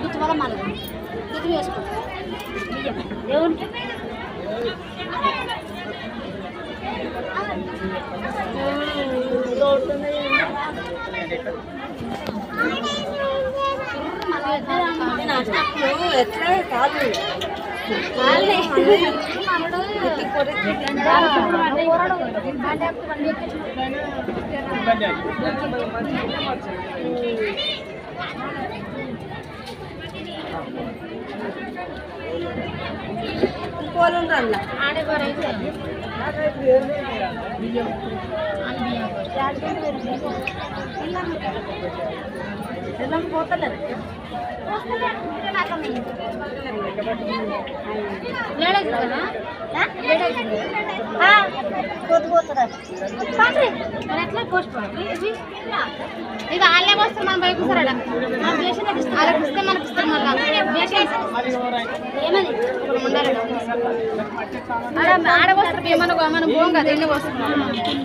గుర్తుపల మనకు గుర్తు వేసుకో బియ్యం దేవునికి ఎట్లా కాదు ఇంకోళ్ళు ఉంటారు అందులో. ఎల్లం పోతలేదు ఇది వాళ్ళే వస్తారు మనం బయటకు వస్తారట మనం బేషన్ వాళ్ళకి ఇస్తే మనకి ఇస్తారు మళ్ళీ బేషన్ ఏమని ఉండాలట ఆడ ఆడ వస్తారు మనం మనం పోం కదా ఎన్ని వస్తున్నాం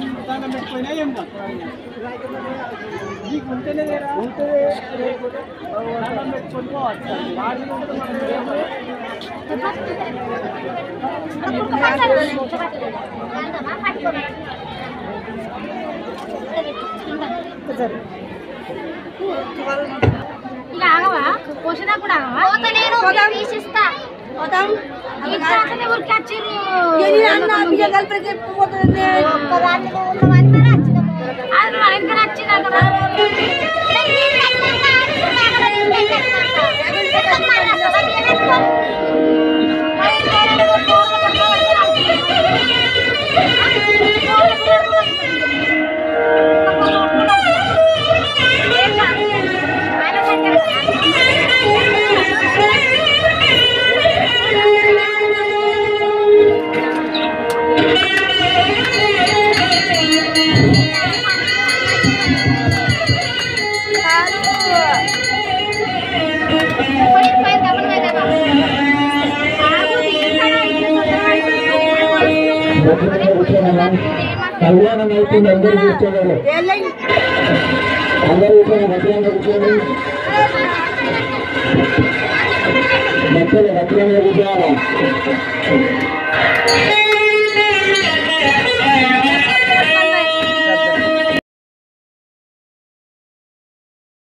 ఇక ఆగవా పోషదా కూడా ఆగవా నేను తీసిస్తా పోతాం ఇంకా అసలు ఊరికి వచ్చిర్రు. ఎన్ని అన్న బియ్య కలిపి చెప్పిపోతుంది ఒక్కదాన్ని ఉన్నవన్నీ మరి వచ్చినాము. అది మా వెనకాల వచ్చిందంట మరి. కళ్యాణం అవుతుంది అందరూ కూర్చోవాలి అందరూ కూర్చొని భద్రంగా కూర్చోండి భక్తులు భద్రంగా కూర్చోవాలి